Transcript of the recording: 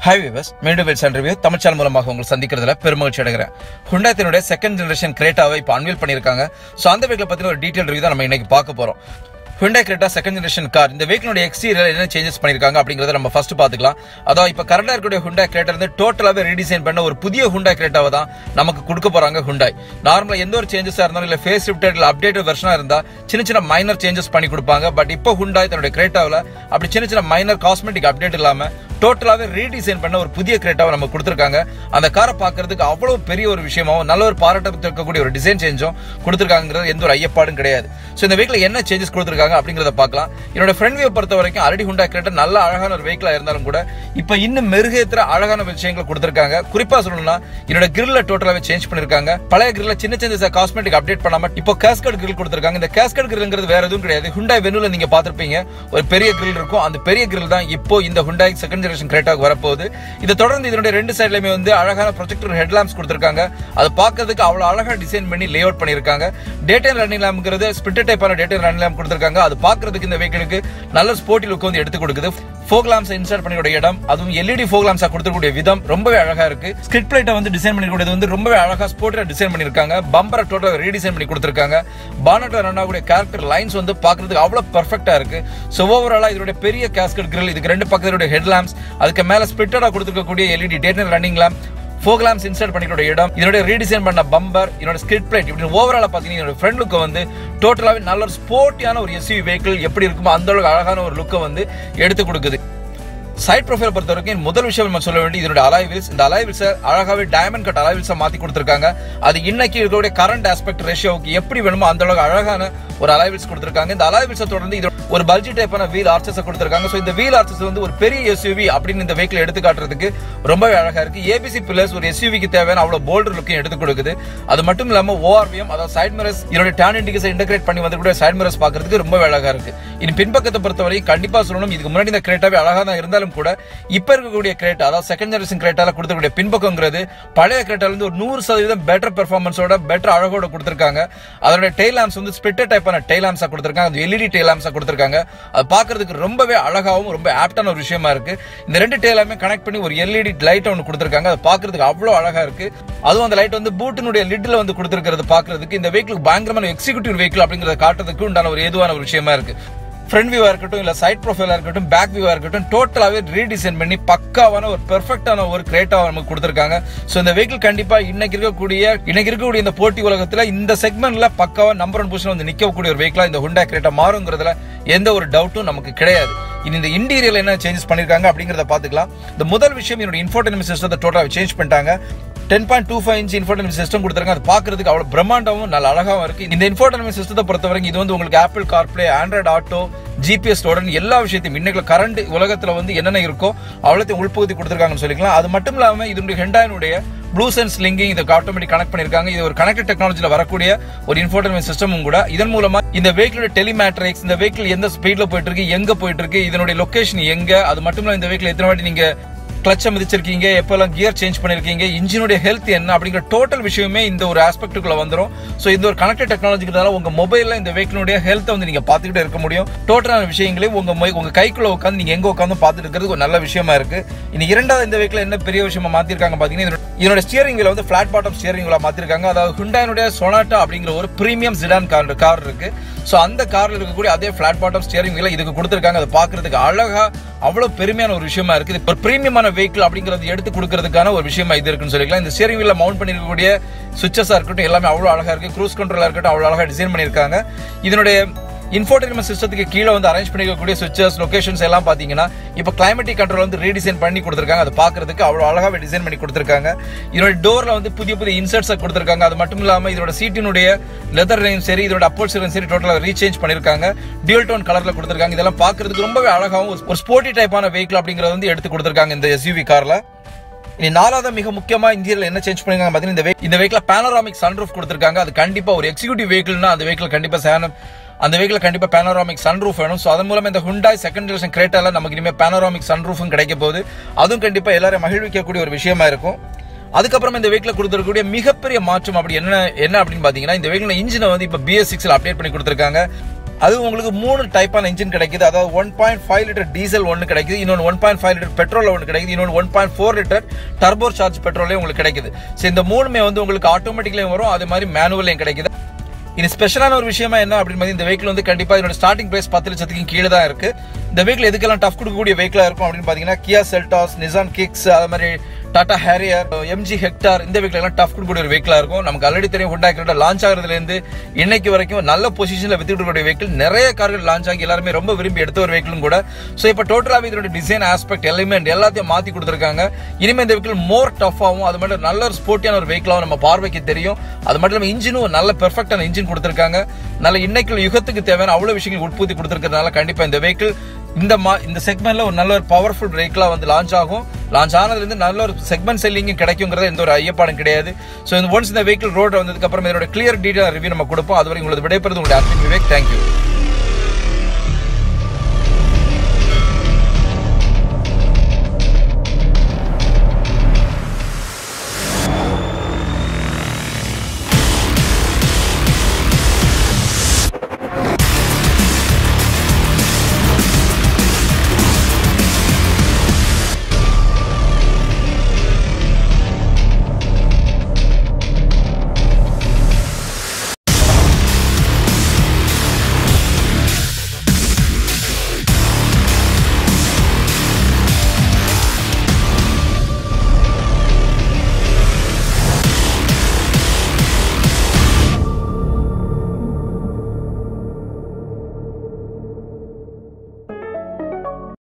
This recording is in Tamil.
ஹை விவஸ் மீண்டும் wheels and review Tamil channel மூலமாக உங்களை சந்திக்கிறதுல பெருமகிழ்ச்சி அடைகிறேன் ஹுண்டாத்தினுடைய செகண்ட் ஜெனரேஷன் கிரேட்டாவை இப்போ அன்வீல் பண்ணியிருக்காங்க ஸோ அந்த வெஹிக்கிள் பற்றின ஒரு டீட்டெயில் ரிவ்யூ தான் நம்ம இன்னைக்கு பார்க்க போகிறோம் Hyundai Creta second generation car இந்த வெஹிக்கிளுடைய எக்ஸ்டீரியர் என்ன சேஞ்சஸ் பண்ணிருக்காங்க அப்படிங்கறத நம்ம ஃபர்ஸ்ட் பாத்துக்கலாம் அதாவது இப்ப கரண்டா இருக்கக்கூடிய ஹுண்டா கிரேட்டர் வந்து டோட்டலாவே ரீடிசைன் பண்ண ஒரு புதிய ஹுண்டா கிரேட்டாவை தான் நமக்கு கொடுக்க போறாங்க ஹுண்டாய் நார்மலா எந்த ஒரு சேஞ்சஸா இருந்தாலும் இல்ல ஃபேஸ் ஷிஃப்டட் இல்ல அப்டேட்டட் வெர்ஷனா இருந்தா சின்ன சின்ன மைனர் சேஞ்சஸ் பண்ணி கொடுப்பாங்க பட் இப்போ ஹுண்டாய் தன்னுடைய கிரேட்டாவில் அப்படி சின்ன சின்ன மைனர் காஸ்மெட்டிக் அப்டேட் இல்லாம டோட்டலாவே ரீடிசைன் பண்ண ஒரு புதிய கிரேட்டாவை நம்ம கொடுத்துருக்காங்க அந்த காரை பார்க்கறதுக்கு அவ்வளவு பெரிய ஒரு விஷயமாவும் நல்ல ஒரு பாராட்டத்துக்கு இருக்கக்கூடிய ஒரு டிசைன் சேஞ்சும் கொடுத்துருக்காங்கிறது எந்த ஒரு ஐயப்பாடும் கிடையாது ஸோ இந்த வெஹிக்கிள் என்ன சேஞ்சஸ் கொடுத்துருக்காங்க அப்படிங்கிறத பார்க்கலாம் என்னோட ஃப்ரண்ட் வியூ பொறுத்த வரைக்கும் ஆல்ரெடி ஹுண்டா கிரேட்டர் நல்ல அழகான ஒரு வெஹிக்கிளா இருந்தாலும் கூட இப்போ இன்னும் மெருகேற்ற அழகான விஷயங்கள் கொடுத்துருக்காங்க குறிப்பா சொல்லணும்னா என்னோட கிரில்ல டோட்டலாவே சேஞ்ச் பண்ணிருக்காங்க பழைய கிரில்ல சின்ன சின்ன காஸ்மெட்டிக் அப்டேட் பண்ணாம இப்போ கேஸ்கட் கிரில் கொடுத்துருக்காங்க இந்த கேஸ்கட் கிரில்ங்கிறது வேற எதுவும் கிடையாது ஹுண்டாய் வெனுல நீங்க பார்த்திருப்பீங்க ஒரு பெரிய கிரில் இருக்கும் அந்த பெரிய கிரில் தான் இப்போ இந்த ஹுண்டாய் செகண்ட் ஜெனரேஷன் கிரேட்டாக்கு வரப்போகுது இதை தொடர்ந்து இதனுடைய ரெண்டு சைட்லயுமே வந்து அழகான ப்ரொஜெக்டர் ஹெட்லாம்ப்ஸ் கொடுத்துருக்காங்க அது பார்க்கறதுக்கு அவ்வளவு அழகா டிசைன் பண்ணி லே அவுட் பண்ணிருக்காங்க டேட்டன் ரன்னிங் லேம்ங்கிறது ஸ்பிட் டைப்பான டேட்டன் ரன்னிங் லேம்ப் கொடுத்துருக்காங்க அது பார்க்கறதுக்கு இந்த வெஹிக்கிளுக்கு நல்ல ஸ்போர்ட்டி லுக் வந்து எடுத்து கொடுக்குது ஃபோக் லாம்ஸ் இன்சர்ட் பண்ணிக்கூடிய இடம் அதுவும் எல்இடி ஃபோக் லாம்ஸா கொடுத்துக்கூடிய விதம் ரொம்பவே அழகா இருக்கு ஸ்கிரிட் பிளேட்டை வந்து டிசைன் பண்ணிக்கூடியது வந்து ரொம்பவே அழகா ஸ்போர்ட்டா டிசைன் பண்ணிருக்காங்க பம்பரை டோட்டல் ரீடிசைன் பண்ணி கொடுத்துருக்காங்க பானட்ல ரன் ஆகக்கூடிய கேரக்டர் லைன்ஸ் வந்து பார்க்கறதுக்கு அவ்வளவு பெர்ஃபெக்டா இருக்கு ஸோ ஓவராலா இதோட பெரிய கேஸ்கட் கிரில் இதுக்கு ரெண்டு பக்கத்தோட ஹெட் லாம்ப்ஸ் அதுக்கு மேல ஸ்பிட்டடா கொடுத்துருக்கக்கூடிய LED daytime running lamp fog lamps insert பண்ணிக்கிற இடம் இதோட ரீடிசைன் பண்ண பம்பர் இதோட ஸ்கிரிட் பிளேட் இப்படி ஓவரால பாத்தீங்கன்னா இதோட ஃப்ரண்ட் லுக்கை வந்து டோட்டலாவே நல்ல ஒரு ஸ்போர்ட்டியான ஒரு எஸ்யூ வெஹிக்கிள் எப்படி இருக்குமோ அந்த அளவுக்கு அழகான ஒரு லுக்கை வந்து எடுத்து கொடுக்குது சைட் ப்ரொஃபைல் பொறுத்த வரைக்கும் முதல் விஷயம் நம்ம சொல்ல வேண்டிய இதோட அலாய் வீல்ஸ் இந்த அலாய் வீல்ஸ் அழகாவே டைமண்ட் கட் அலாய் வீல்ஸை மாத்தி கொடுத்துருக்காங்க அது இன்னைக்கு இருக்கக்கூடிய கரண்ட் ஆஸ்பெக்ட் ரேஷியோவுக்கு எப்படி வேணுமோ அந்த அளவுக்கு அழகான ஒரு அலாய் வீல்ஸ் கொடுத்துருக்காங்க இந்த அலாய் வீல்ஸை தொடர்ந்து இது ஒரு பல்ஜி டைப்பான வீல் ஆர்ச்சஸ் கொடுத்துருக்காங்க ஸோ இந்த வீல் ஆர்ச்சஸ் வந்து ஒரு பெரிய எஸ்யூவி அப்படின்னு இந்த வெஹிக்கிள் எடுத்து காட்டுறதுக்கு ரொம்பவே அழகா இருக்கு ஏபிசி பில்லர்ஸ் ஒரு எஸ்யூவிக்கு தேவையான அவ்வளவு போல்டர் லுக்கையும் எடுத்து கொடுக்குது அது மட்டும் இல்லாம ஓஆர்விஎம் அதாவது சைட் மிரர்ஸ் இதோட டேன் இண்டிகேஷன் இன்டகிரேட் பண்ணி வந்து சைட் மிரர்ஸ் பார்க்கறதுக்கு ரொம்பவே அழகா இருக்கு இனி பின்பக்கத்தை பொறுத்தவரை கண்டிப்பா சொல்லணும் இதுக்கு முன்னாடி இந்த கிரேட்டாவே அழகா தான் இருந்தாலும் கூட இப்ப இருக்கக்கூடிய கிரேட்டா அதாவது செகண்ட் ஜெனரேஷன் கிரேட்டால கொடுத்துக்கூடிய பின்பக்கங்கிறது பழைய கிரேட்டால இருந்து ஒரு நூறு சதவீதம் பெட்டர் பெர்ஃபார்மன்ஸோட பெட்டர் அழகோட கொடுத்துருக்காங்க அதோட டெய்ல் லாம்ப்ஸ் வந்து ஸ்பிட்டர் டைப்பான டெய்ல் லாம்ப்ஸா கொடுத்துருக்காங்க அது எல்இடி டெய்ல் லாம்ப்ஸா கொடுத்துருக்காங்க அது பார்க்கறதுக்கு ரொம்பவே அழகாவும் ரொம்ப ஆப்டான ஒரு விஷயமா இருக்கு இந்த ரெண்டு டெய்லாமே கனெக்ட் பண்ணி ஒரு எல்இடி லைட் ஒன்று கொடுத்துருக்காங்க அது பார்க்கறதுக்கு அவ்வளவு அழகா இருக்கு அதுவும் அந்த லைட் வந்து பூட்டினுடைய லிட்ல வந்து கொடுத்துருக்கிறது பார்க்கறதுக்கு இந்த வெஹிக்கிள் பயங்கரமான எக்ஸிகூட்டிவ் வெஹிக்கிள் அப்படிங்கறத காட்டுறதுக்கு உண்டான ஒரு ஏதுவான ஒரு விஷயமா இருக்கு ஃப்ரண்ட் வியூவா இருக்கட்டும் இல்ல சைட் ப்ரொஃபைலா இருக்கட்டும் பேக் வியூவா இருக்கட்டும் டோட்டலாவே ரீடிசைன் பண்ணி பக்காவான ஒரு பெர்ஃபெக்டான ஒரு கிரேட்டாவை நமக்கு கொடுத்துருக்காங்க ஸோ இந்த வெஹிக்கிள் கண்டிப்பா இன்னைக்கு இருக்கக்கூடிய இன்னைக்கு இருக்கக்கூடிய இந்த போட்டி உலகத்துல இந்த செக்மெண்ட்ல பக்காவா நம்பர் ஒன் பொசிஷன் வந்து நிக்கக்கூடிய ஒரு வெஹிக்கிளா இந்த ஹுண்டா கிரேட்டா மாறுங்கிறதுல எந்த ஒரு டவுட்டும் நமக்கு கிடையாது இனி இந்த இன்டீரியர் என்ன சேஞ்சஸ் பண்ணிருக்காங்க அப்படிங்கறத பாத்துக்கலாம் இந்த முதல் விஷயம் என்னோட இன்ஃபோர்டைன்மெண்ட் சிஸ்டத்தை டோட்டலாக சேஞ்ச் பண்ணிட்டாங்க ten point two five inch infotainment system கொடுத்துருக்காங்க அது பார்க்கறதுக்கு அவ்வளவு பிரம்மாண்டமும் நல்ல அழகாவும் இருக்கு இந்த இன்ஃபோர்டைன்மெண்ட் சிஸ்டத்தை பொறுத்த வரைக்கும் இது வந்து உங்களுக்கு Apple CarPlay Android Auto GPS உடன் எல்லா விஷயத்தையும் இன்னைக்கு கரண்ட் உலகத்துல வந்து என்னென்ன இருக்கோ அவ்வளோத்தையும் உள்பகுதி கொடுத்துருக்காங்கன்னு சொல்லிக்கலாம் அது மட்டும் இல்லாம இதனுடைய ஹெண்டாயினுடைய ப்ளூ சென்ஸ் லிங்கிங் இதுக்கு ஆட்டோமேட்டிக் கனெக்ட் பண்ணிருக்காங்க இது ஒரு கனெக்டட் டெக்னாலஜில வரக்கூடிய ஒரு இன்ஃபோர்டைன்மெண்ட் சிஸ்டமும் கூட இதன் மூலமா இந்த வெஹிக்கிளோட டெலிமேட்ரிக்ஸ் இந்த வெஹிக்கிள் எந்த ஸ்பீட்ல போயிட்டு இருக்கு எங்க போயிட்டு இருக்கு இதனுடைய லொகேஷன் எங்க அது மட்டும் இல்ல இந்த வெஹிக்கிள் எத்தனை வாட்டி நீங்க கிளச்சை மிதிச்சிருக்கீங்க எப்பெல்லாம் கியர் சேஞ்ச் பண்ணிருக்கீங்க இன்ஜினுடைய ஹெல்த் என்ன அப்படிங்கிற டோட்டல் விஷயமே இந்த ஒரு ஆஸ்பெக்ட்டுக்குள்ள வந்துடும் ஸோ இந்த ஒரு கனெக்டட் டெக்னாலஜிக்கிறதால உங்க மொபைல்ல இந்த வெஹிக்கிளுடைய ஹெல்த்தை வந்து நீங்க பார்த்துக்கிட்டே இருக்க முடியும் டோட்டலான விஷயங்களையும் உங்க மொய் உங்க கைக்குள்ள உட்காந்து நீங்க எங்க உட்காந்து பார்த்துட்டு இருக்கிறது ஒரு நல்ல விஷயமா இருக்கு இனி இரண்டாவது இந்த வெஹிக்கிள் என்ன பெரிய விஷயமா மாத்திருக்காங்க பாத்தீங்கன்னா இதனோட ஸ்டியரிங் வீல வந்து பிளாட் பாட்டம் ஸ்டியரிங் வீல மாத்திருக்காங்க அதாவது ஹுண்டாயினுடைய சொனாட்டா அப்படிங்கிற ஒரு பிரீமியம் சிடான் கார் கார் இருக்கு ஸோ அந்த கார்ல இருக்கக்கூடிய அதே பிளாட் பாட்டம் ஸ்டியரிங் வீல இதுக்கு கொடுத்துருக்காங்க அதை பார்க்கறதுக்கு அழகா அவ்வளவு பெருமையான ஒரு விஷயமா இருக்கு இது ஒரு பிரீமியமான வெஹிக்கிள் அப்படிங்கறது எடுத்து கொடுக்கறதுக்கான ஒரு விஷயமா இது இருக்குன்னு சொல்லிக்கலாம் இந்த ஸ்டியரிங் வீல மவுண்ட் பண்ணிருக்கக்கூடிய சுவிச்சஸா இருக்கட்டும் எல்லாமே அவ்வளவு அழகா இருக்கு க்ரூஸ் கண்ட்ரோலா இருக்கட்டும் அவ்வளவு அழகா டிசைன் பண்ணிருக்காங்க இதனுடைய இன்ஃபோர்டைன்மெண்ட் சிஸ்டத்துக்கு கீழே வந்து அரேஞ்ச் பண்ணிக்கக்கூடிய சுவிச்சஸ் லொகேஷன்ஸ் எல்லாம் பாத்தீங்கன்னா இப்போ கிளைமேட்டிக் கண்ட்ரோல் வந்து ரீடிசைன் பண்ணி கொடுத்துருக்காங்க அதை பார்க்கறதுக்கு அவ்வளோ அழகாவே டிசைன் பண்ணி கொடுத்துருக்காங்க இதோட டோர்ல வந்து புதிய புதிய இன்சர்ட்ஸை கொடுத்துருக்காங்க அது மட்டும் இல்லாம இதோட சீட்டினுடைய லெதர்லையும் சரி இதோட அப்போல்சரும் சரி டோட்டலாக ரீசேஞ்ச் பண்ணிருக்காங்க டியூல் டோன் கலர்ல கொடுத்துருக்காங்க இதெல்லாம் பார்க்கறதுக்கு ரொம்பவே அழகாகவும் ஒரு ஸ்போர்ட்டி டைப்பான வெஹிக்கிள் அப்படிங்கறது வந்து எடுத்து கொடுத்துருக்காங்க இந்த எஸ்யூவி கார்ல இனி நாலாவது மிக முக்கியமா இந்தியாவில் என்ன சேஞ்ச் பண்ணிருக்காங்க பாத்தீங்கன்னா இந்த vehicle- இந்த வெஹிக்கிள் பேனராமிக் சன்ரூஃப் கொடுத்துருக்காங்க அது கண்டிப்பா ஒரு எக்ஸிகூட்டிவ் வெஹிக்கிள்னா அந்த வெஹிக்கிள் கண்டிப்பா சேனம் அந்த வெஹிக்கிள் கண்டிப்பா பேனராமிக் சன்ரூஃப் வேணும் ஸோ அதன் மூலமா இந்த ஹுண்டாய் செகண்ட் ஜெனரேஷன் கிரேட்டால நமக்கு இனிமேல் பேனராமிக் சன்ரூஃபும் கிடைக்க போகுது அதுவும் கண்டிப்பா எல்லாரும் மகிழ்விக்கக்கூடிய ஒரு விஷயமா இருக்கும் அதுக்கப்புறம் இந்த வெஹிக்கிள் கொடுத்துருக்கக்கூடிய மிகப்பெரிய மாற்றம் அப்படி என்ன என்ன அப்படின்னு பாத்தீங்கன்னா இந்த வெஹிக்கிள் இன்ஜினை வந்து இப்போ பிஎஸ் சிக்ஸ்ல அப்டேட் பண்ணி கொடுத்துருக்காங்க அது உங்களுக்கு மூணு டைப்பான இன்ஜின் கிடைக்குது அதாவது one point five litre diesel ஒன்று கிடைக்குது இன்னொன்று one point five litre petrol ஒன்று கிடைக்குது இன்னொன்று one point four litre turbo charge பெட்ரோலே உங்களுக்கு கிடைக்குது ஸோ இந்த மூணுமே வந்து உங்களுக்கு ஆட்டோமேட்டிக்லையும் வரும் அதே மாதிரி மேனுவலையும் கிடைக்குது இது ஸ்பெஷலான ஒரு விஷயமா என்ன அப்படின்னு பார்த்தீங்கன்னா, இந்த வெஹிக்கிள் வந்து கண்டிப்பா இதோட ஸ்டார்டிங் பிரைஸ் பத்து லட்சத்துக்கு கீழே தான் இருக்கு இந்த வெஹிக்கிள் எதுக்கெல்லாம் டஃப் கொடுக்கக்கூடிய வெஹிக்கிளா இருக்கும் அப்படின்னு பாத்தீங்கன்னா கியா செல்டாஸ் நிசான் கிக்ஸ் அது மாதிரி டாடா ஹேரியர் எம்ஜி ஹெக்டார் இந்த வெஹிக்கிள் எல்லாம் டஃப் கொடுக்கக்கூடிய ஒரு வெஹிக்கிளா இருக்கும் நமக்கு ஆல்ரெடி தெரியும் ஹுண்டா கிரெட்டா லான்ச் ஆகிறதுல இருந்து இன்னைக்கு வரைக்கும் நல்ல பொசிஷன்ல வித்துட்டு இருக்கக்கூடிய வெஹிக்கிள் நிறைய கார்கள் லான்ச் ஆகி எல்லாருமே ரொம்ப விரும்பி எடுத்த ஒரு வெஹிக்கிளும் கூட ஸோ இப்போ டோட்டலாக இதோட டிசைன் ஆஸ்பெக்ட் எலிமெண்ட் எல்லாத்தையும் மாத்தி கொடுத்துருக்காங்க இனிமே இந்த வெஹிக்கிள் மோர் டஃபாகவும் அது மட்டும் நல்ல ஒரு ஸ்போர்ட்டியான ஒரு வெஹிக்கிளாகவும் நம்ம பார்வைக்கு தெரியும் அது மட்டும் இல்லாமல் இன்ஜினும் நல்ல பெர்ஃபெக்டான இன்ஜின் கொடுத்துருக்காங்க நல்ல இன்னைக்கு யுகத்துக்கு தேவையான அவ்வளவு விஷயங்கள் உட்பூத்தி கொடுத்துருக்கிறதுனால கண்டிப்பா இந்த வெஹிக்கிள் இந்த மா இந்த செக்மெண்ட்ல ஒரு நல்ல ஒரு பவர்ஃபுல் வெஹிக்கிளா வந்து லான்ச் ஆகும் லான்ச் ஆனதுல இருந்து நல்ல ஒரு செக்மெண்ட் செல்லிங்கும் கிடைக்குங்கிறது எந்த ஒரு ஐயப்பாடும் கிடையாது ஸோ இந்த ஒன்ஸ் இந்த வெஹிக்கிள் ரோடு வந்ததுக்கு அப்புறம் இதோட கிளியர் டீடைல் ரிவ்யூ நம்ம கொடுப்போம் அதுவரை உங்களுக்கு விடைபெறுது உங்களுடைய அன்பின் விவேக் தேங்க்யூ